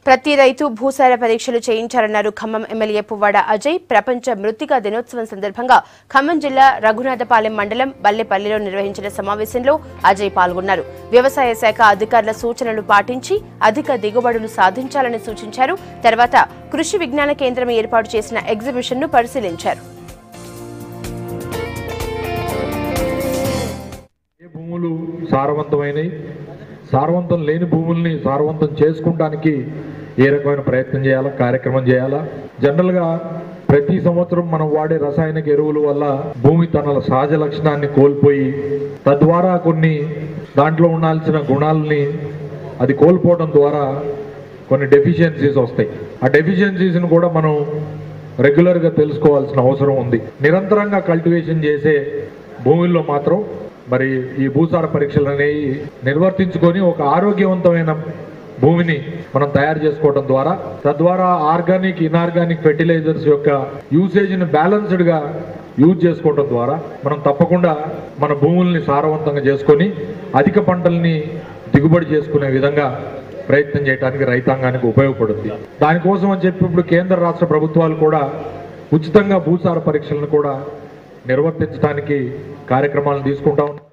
ప్రతి రైతు భూసార పరీక్షలు చేయించాలన్నారు ఖమ్మం ఎమ్మెల్యే పువ్వాడ అజయ్ ప్రపంచ మృత్తికా దినోత్సవం సందర్భంగా ఖమ్మం జిల్లా రఘునాథపాలెం మండలం బల్లెపల్లిలో నిర్వహించిన సమావేశంలో అజయ్ పాల్గొన్నారు వ్యవసాయ శాఖ అధికారుల సూచనలు పాటించి అధిక దిగుబడులు సాధించాలని సూచించారు తర్వాత కృషి విజ్ఞాన కేంద్రం ఏర్పాటు చేసిన ఎగ్జిబిషన్ను పరిశీలించారు ఏ భూములు సారవంతమైనవి సారవంతం లేని భూముల్ని సారవంతం చేసుకుంటానికి ఏ రకమైన ప్రయత్నం చేయాలా కార్యక్రమం చేయాలా జనరల్గా ప్రతి సంవత్సరం మనం వాడే రసాయనిక ఎరువుల వల్ల భూమి తన సహజ లక్షణాన్ని కోల్పోయి తద్వారా కొన్ని దాంట్లో ఉండాల్సిన గుణాలని అది కోల్పోవడం ద్వారా కొన్ని డెఫిషియన్సీస్ వస్తాయి ఆ డెఫిషియన్సీస్ని కూడా మనం రెగ్యులర్గా తెలుసుకోవాల్సిన అవసరం ఉంది నిరంతరంగా కల్టివేషన్ చేసే భూముల్లో మాత్రం మరి ఈ భూసార పరీక్షలు అనేవి నిర్వర్తించుకొని ఒక ఆరోగ్యవంతమైన భూమిని మనం తయారు చేసుకోవడం ద్వారా తద్వారా ఆర్గానిక్ ఇనార్గానిక్ ఫెర్టిలైజర్స్ యొక్క యూసేజ్ని బ్యాలెన్స్డ్గా యూజ్ చేసుకోవడం ద్వారా మనం తప్పకుండా మన భూముల్ని సారవంతంగా చేసుకొని అధిక పంటల్ని దిగుబడి చేసుకునే విధంగా ప్రయత్నం చేయడానికి రైతాంగానికి ఉపయోగపడుతుంది దానికోసం అని చెప్పి ఇప్పుడు కేంద్ర రాష్ట్ర ప్రభుత్వాలు కూడా ఉచితంగా భూసార పరీక్షలను కూడా నిర్వర్తించడానికి కార్యక్రమాలను తీసుకుంటా ఉన్నాయి